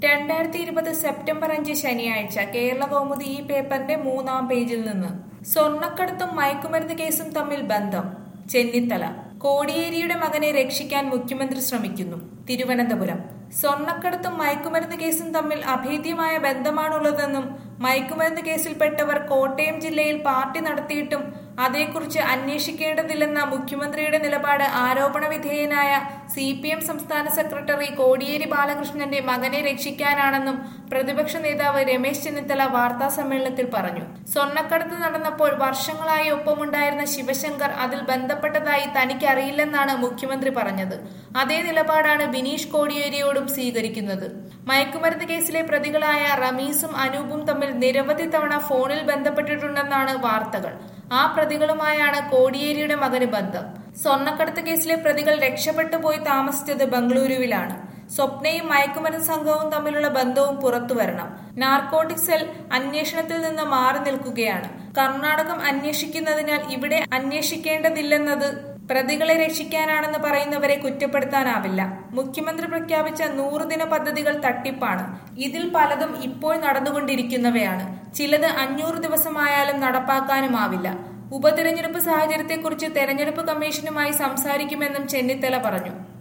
രണ്ടായിരത്തി ഇരുപത് സെപ്റ്റംബർ അഞ്ച് ശനിയാഴ്ച കേരള കൗമുദി ഈ പേപ്പറിന്റെ മൂന്നാം പേജിൽ നിന്ന് സ്വർണ്ണക്കടത്തും മയക്കുമരുന്ന് കേസും തമ്മിൽ ബന്ധം ചെന്നിത്തല കോടിയേരിയുടെ മകനെ രക്ഷിക്കാൻ മുഖ്യമന്ത്രി ശ്രമിക്കുന്നു തിരുവനന്തപുരം സ്വർണ്ണക്കടത്തും മയക്കുമരുന്ന് കേസും തമ്മിൽ അഭേദ്യമായ ബന്ധമാണുള്ളതെന്നും മയക്കുമരുന്ന് കേസിൽപ്പെട്ടവർ കോട്ടയം ജില്ലയിൽ പാർട്ടി നടത്തിയിട്ടും അതേക്കുറിച്ച് അന്വേഷിക്കേണ്ടതില്ലെന്ന മുഖ്യമന്ത്രിയുടെ നിലപാട് ആരോപണ വിധേയനായ സി പി എം സംസ്ഥാന സെക്രട്ടറി കോടിയേരി ബാലകൃഷ്ണന്റെ മകനെ രക്ഷിക്കാനാണെന്നും പ്രതിപക്ഷ നേതാവ് രമേശ് ചെന്നിത്തല വാർത്താ സമ്മേളനത്തിൽ പറഞ്ഞു സ്വർണ്ണക്കടത്ത് നടന്നപ്പോൾ വർഷങ്ങളായി ഒപ്പമുണ്ടായിരുന്ന ശിവശങ്കർ അതിൽ ബന്ധപ്പെട്ടതായി തനിക്കറിയില്ലെന്നാണ് മുഖ്യമന്ത്രി പറഞ്ഞത് അതേ നിലപാടാണ് ബിനീഷ് കോടിയേരിയോടും സ്വീകരിക്കുന്നത് മയക്കുമരുന്ന് കേസിലെ പ്രതികളായ റമീസും അനൂപും തമ്മിൽ നിരവധി തവണ ഫോണിൽ ബന്ധപ്പെട്ടിട്ടുണ്ടെന്നാണ് വാർത്തകൾ ആ പ്രതികളുമായാണ് കോടിയേരിയുടെ മകന് ബന്ധം സ്വർണ്ണക്കടത്ത് കേസിലെ പ്രതികൾ രക്ഷപ്പെട്ടു പോയി താമസിച്ചത് ബംഗളൂരുവിലാണ് സ്വപ്നയും മയക്കുമരുന്ന് സംഘവും തമ്മിലുള്ള ബന്ധവും പുറത്തുവരണം നാർക്കോട്ടിക് സെൽ അന്വേഷണത്തിൽ നിന്ന് മാറി നിൽക്കുകയാണ് കർണാടകം അന്വേഷിക്കുന്നതിനാൽ ഇവിടെ അന്വേഷിക്കേണ്ടതില്ലെന്നത് പ്രതികളെ രക്ഷിക്കാനാണെന്ന് പറയുന്നവരെ കുറ്റപ്പെടുത്താനാവില്ല മുഖ്യമന്ത്രി പ്രഖ്യാപിച്ച നൂറുദിന പദ്ധതികൾ തട്ടിപ്പാണ് ഇതിൽ പലതും ഇപ്പോൾ നടന്നുകൊണ്ടിരിക്കുന്നവയാണ് ചിലത് അഞ്ഞൂറ് ദിവസമായാലും നടപ്പാക്കാനുമാവില്ല ഉപതെരഞ്ഞെടുപ്പ് സാഹചര്യത്തെക്കുറിച്ച് തെരഞ്ഞെടുപ്പ് കമ്മീഷനുമായി സംസാരിക്കുമെന്നും ചെന്നിത്തല പറഞ്ഞു